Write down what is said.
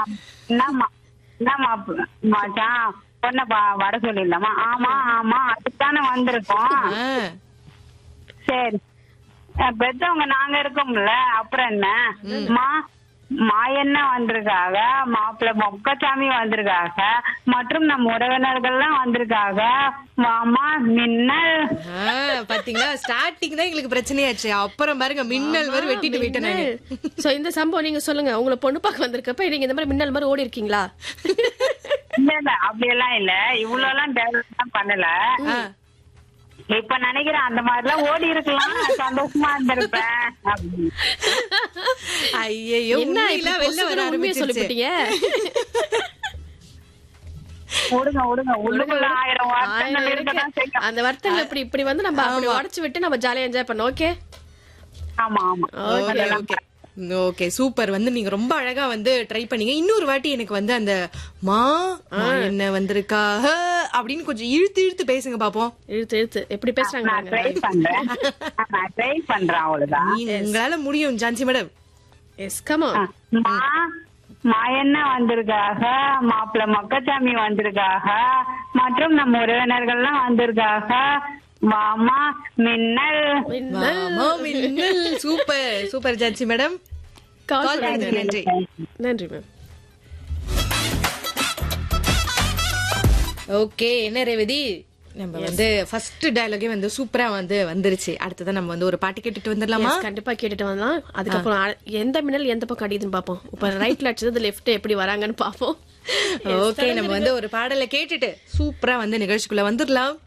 என்னம்மா என்னம்மா ப- மச்சான் பொண்ணை பா- வர சொல்லிடலாமா ஆமா ஆமா அதுதானே வந்திருக்கோம் ஆ, சரி அஹ் பெத்தவங்க நாங்க இருக்கோம்ல அப்புறம் என்ன மா மாயண்ணா வந்திருக்காங்க மாப்பிள்ளை மொக்கசாமி வந்திருக்காங்க மற்றும் நம்ம உறவினர்கள்லாம் வந்திருக்காங்க மாமா மின்னல் ஆ, பாத்தீங்களா ஸ்டார்டிங் தான் எங்களுக்கு பிரச்சனையாச்சு அப்புறம் பாருங்க மின்னல் வரை வெட்டிட்டு போயிட்டேன் நானு. சோ இந்த சம்பவம் நீங்க சொல்லுங்க உங்களை பொண்ணு பார்க்க வந்திருக்கப்ப நீங்க இந்த மாதிரி மின்னல் மாதிரி ஓடி இருக்கீங்களா இல்ல இல்ல அப்படியெல்லாம் இல்ல இவ்வளவு எல்லாம் டெவலப் பண்ணல ஆ, இப்ப நினைக்கிறேன் அந்த மாதிரி எல்லாம் ஓடி இருக்கலாம் சந்தோஷமா இருந்திருப்பேன் அப்படின்னு. ஐயையோ என்ன உண்மையில இப்படி வெளில வர பொசுக்குன்னு உண்மையை ஆரம்பிச்சிருச்சு சொல்லிவிட்டீங்க விடுங்க விடுங்க உள்ளுக்குள்ள ஆயிரம் ஆயிரம் வார்த்தைகள் இருக்கு. இருக்கதான் செய்யும் அந்த வருத்தங்கள் இப்படி இப்படி வந்து நம்ம அப்படி உடைச்சு விட்டு நம்ம ஜாலியா என்ஜாய் பண்ணோம் ஓகே ஆமா ஆமா ஓகே ஓகே ஓகே சூப்பர் வந்து நீங்க ரொம்ப அழகா வந்து ட்ரை பண்ணீங்க இன்னொரு வாட்டி எனக்கு வந்து அந்த மா மா என்ன வந்திருக்கா ஹ, அப்படின்னு கொஞ்சம் இழுத்து இழுத்து பேசுங்க பாப்போம் இழுத்து இழுத்து எப்படி பேசுறாங்க நான் பாருங்க. ட்ரை பண்றேன் நான் ட்ரை பண்றேன் அவ்வளவுதான் நீ- உங்களால முடியும் ஜான்சி மேடம் எஸ் கமா மா மாயண்ணா வந்திருக்காக மாப்பிள்ளை மக்கச்சாமி வந்திருக்காக மற்றும் நம்ம உறவினர்கள்லாம் வந்திருக்காக மாமா மின்னல் மாமா மின்னல் super super Jhansi madam call call பண்ணது நன்றி நன்றி மேம் ஓகே என்ன ரேவதி நம்ம வந்து ஃபர்ஸ்ட் டயலாகே வந்து சூப்பரா வந்து வந்துருச்சு அடுத்ததான் நம்ம வந்து ஒரு பாட்டு கேட்டுட்டு வந்துடலாமா Yes, கண்டிப்பா கேட்டுட்டு வரலாம் அதுக்கப்புறம் அ- எந்த மின்னல் எந்த பக்கம் அடிக்குதுன்னு பாப்போம் இப்ப ரைட்ல அடிச்சது லெஃப்ட் எப்படி வராங்கன்னு பாப்போம் ஓகே நம்ம வந்து ஒரு பாடலை கேட்டுட்டு சூப்பரா வந்து நிகழ்ச்சிக்குள்ள வந்துடலாம்